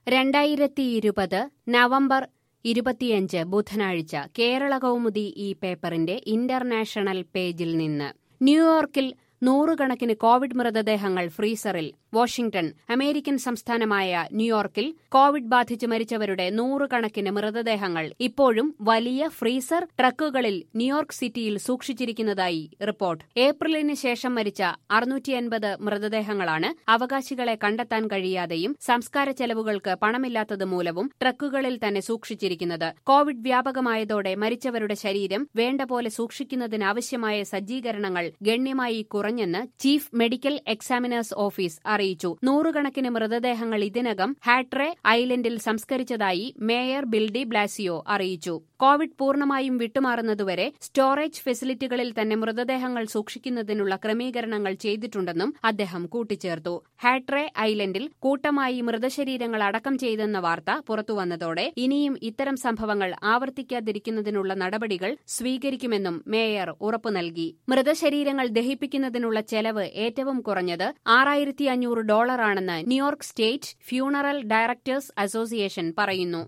രണ്ടായിരത്തി ഇരുപത് നവംബർ ഇരുപത്തിയഞ്ച് ബുധനാഴ്ച കേരള കൗമുദി ഈ പേപ്പറിന്റെ ഇന്റർനാഷണൽ പേജിൽ നിന്ന് ന്യൂയോർക്കിൽ നൂറുകണക്കിന് കോവിഡ് മൃതദേഹങ്ങൾ ഫ്രീസറിൽ വാഷിംഗ്ടൺ അമേരിക്കൻ സംസ്ഥാനമായ ന്യൂയോർക്കിൽ കോവിഡ് ബാധിച്ച് മരിച്ചവരുടെ നൂറുകണക്കിന് മൃതദേഹങ്ങൾ ഇപ്പോഴും വലിയ ഫ്രീസർ ട്രക്കുകളിൽ ന്യൂയോർക്ക് സിറ്റിയിൽ സൂക്ഷിച്ചിരിക്കുന്നതായി റിപ്പോർട്ട് ഏപ്രിലിന് ശേഷം മരിച്ച അറുന്നൂറ്റി അൻപത് മൃതദേഹങ്ങളാണ് അവകാശികളെ കണ്ടെത്താൻ കഴിയാതെയും സംസ്കാര ചെലവുകൾക്ക് പണമില്ലാത്തത് മൂലവും ട്രക്കുകളിൽ തന്നെ സൂക്ഷിച്ചിരിക്കുന്നത് കോവിഡ് വ്യാപകമായതോടെ മരിച്ചവരുടെ ശരീരം വേണ്ട പോലെ സൂക്ഷിക്കുന്നതിനാവശ്യമായ സജ്ജീകരണങ്ങൾ ഗണ്യമായി കുറഞ്ഞെന്ന് ചീഫ് മെഡിക്കൽ എക്സാമിനേഴ്സ് ഓഫീസ് അറിയിച്ചു നൂറുകണക്കിന് മൃതദേഹങ്ങൾ ഇതിനകം ഹാട്രെ ഐലൻഡിൽ സംസ്കരിച്ചതായി മേയർ ബിൽഡി ബ്ലാസിയോ അറിയിച്ചു കോവിഡ് പൂർണ്ണമായും വിട്ടുമാറുന്നതുവരെ സ്റ്റോറേജ് ഫെസിലിറ്റികളിൽ തന്നെ മൃതദേഹങ്ങൾ സൂക്ഷിക്കുന്നതിനുള്ള ക്രമീകരണങ്ങൾ ചെയ്തിട്ടുണ്ടെന്നും അദ്ദേഹം കൂട്ടിച്ചേർത്തു ഹാട്രെ ഐലൻഡിൽ കൂട്ടമായി മൃതശരീരങ്ങൾ അടക്കം ചെയ്തെന്ന വാർത്ത പുറത്തുവന്നതോടെ ഇനിയും ഇത്തരം സംഭവങ്ങൾ ആവർത്തിക്കാതിരിക്കുന്നതിനുള്ള നടപടികൾ സ്വീകരിക്കുമെന്നും മേയർ ഉറപ്പു നൽകി മൃതശരീരങ്ങൾ ദഹിപ്പിക്കുന്നതിനുള്ള ചെലവ് ഏറ്റവും കുറഞ്ഞത് ആറായിരത്തി അഞ്ഞൂറ് ഡോളറാണെന്ന് New York state funeral directors association പറയുന്നു